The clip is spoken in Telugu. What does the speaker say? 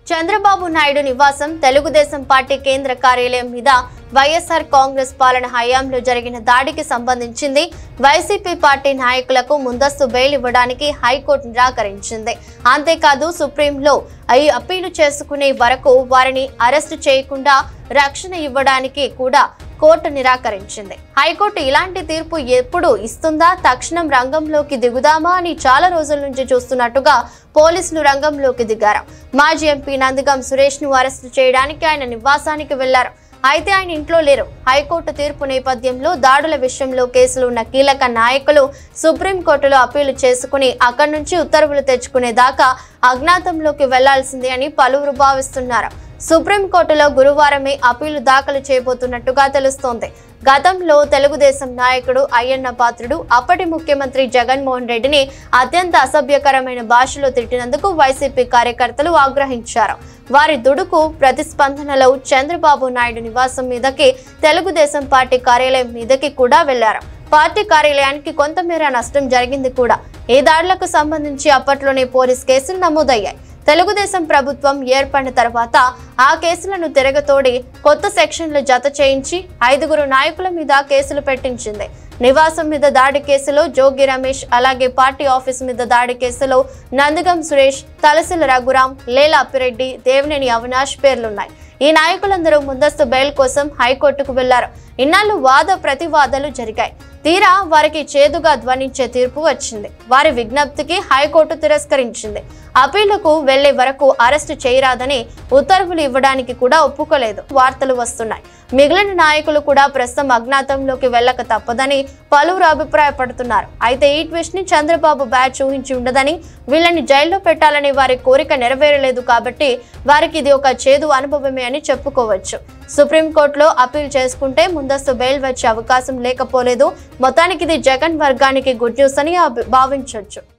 చంద్రబాబు నాయుడు నివాసం తెలుగుదేశం పార్టీ కేంద్ర కార్యాలయం మీద వైఎస్ఆర్ కాంగ్రెస్ పాలన హయాంలో జరిగిన దాడికి సంబంధించింది వైసీపీ పార్టీ నాయకులకు ముందస్తు బెయిల్ ఇవ్వడానికి హైకోర్టు నిరాకరించింది అంతేకాదు సుప్రీంలో అయి అప్పీలు చేసుకునే వరకు వారిని అరెస్టు చేయకుండా రక్షణ ఇవ్వడానికి కూడా కోర్టు నిరాకరించింది హైకోర్టు ఇలాంటి తీర్పు ఎప్పుడు ఇస్తుందా తక్షణం రంగంలోకి దిగుదామా అని చాలా రోజుల నుంచి చూస్తున్నట్టుగా పోలీసులు రంగంలోకి దిగారు మాజీ ఎంపీ నందిగం సురేష్ ను అరెస్టు చేయడానికి ఆయన నివాసానికి వెళ్లారు అయితే ఆయన ఇంట్లో లేరు హైకోర్టు తీర్పు నేపథ్యంలో దాడుల విషయంలో కేసులు ఉన్న కీలక నాయకులు సుప్రీంకోర్టులో అప్పీలు చేసుకుని అక్కడి నుంచి ఉత్తర్వులు తెచ్చుకునే దాకా అజ్ఞాతంలోకి వెళ్లాల్సిందే అని పలువురు భావిస్తున్నారు సుప్రీంకోర్టులో గురువారమే అప్పీలు దాఖలు చేయబోతున్నట్టుగా తెలుస్తోంది గతంలో తెలుగుదేశం నాయకుడు అయ్యన్న పాత్రుడు అప్పటి ముఖ్యమంత్రి జగన్మోహన్ రెడ్డిని అత్యంత అసభ్యకరమైన భాషలో తిట్టినందుకు వైసీపీ కార్యకర్తలు ఆగ్రహించారు వారి దుడుకు ప్రతిస్పందనలో చంద్రబాబు నాయుడు నివాసం మీదకి తెలుగుదేశం పార్టీ కార్యాలయం మీదకి కూడా వెళ్లారు పార్టీ కార్యాలయానికి కొంతమేర నష్టం జరిగింది కూడా ఈ దాడులకు సంబంధించి అప్పట్లోనే పోలీస్ కేసులు నమోదయ్యాయి తెలుగుదేశం ప్రభుత్వం ఏర్పడిన తర్వాత ఆ కేసులను తిరగతోడి కొత్త సెక్షన్లు జత చేయించి ఐదుగురు నాయకుల మీద కేసులు పెట్టించింది నివాసం మీద దాడి కేసులో జోగి రమేష్ అలాగే పార్టీ ఆఫీస్ మీద దాడి కేసులో నందిగం సురేష్ తలసిల రఘురాం లేలా అప్పిరెడ్డి దేవినేని అవినాష్ పేర్లున్నాయి ఈ నాయకులందరూ ముందస్తు బెయిల్ కోసం హైకోర్టుకు వెళ్లారు ఇన్నాళ్ళు వాద ప్రతివాదాలు జరిగాయి తీరా వారికి చేదుగా ధ్వనించే తీర్పు వచ్చింది వారి విజ్ఞప్తికి హైకోర్టు తిరస్కరించింది అప్పీళ్లకు వెళ్లే వరకు అరెస్టు చేయరాదని ఉత్తర్వులు ఇవ్వడానికి కూడా ఒప్పుకోలేదు వార్తలు వస్తున్నాయి మిగిలిన నాయకులు కూడా ప్రస్తుతం అజ్ఞాతంలోకి వెళ్ళక తప్పదని పలువురు అభిప్రాయపడుతున్నారు అయితే ఈ ట్విస్ట్ ని చంద్రబాబు బ్యాచ్ ఊహించి ఉండదని వీళ్ళని జైల్లో పెట్టాలని వారి కోరిక నెరవేరలేదు కాబట్టి వారికి ఇది ఒక చేదు అనుభవమే అని చెప్పుకోవచ్చు సుప్రీంకోర్టులో అప్పీల్ చేసుకుంటే ముందస్తు బెయిల్ వచ్చే అవకాశం లేకపోలేదు మొత్తానికి ఇది జగన్ వర్గానికి గుడ్ న్యూస్ అని అభి- భావించవచ్చు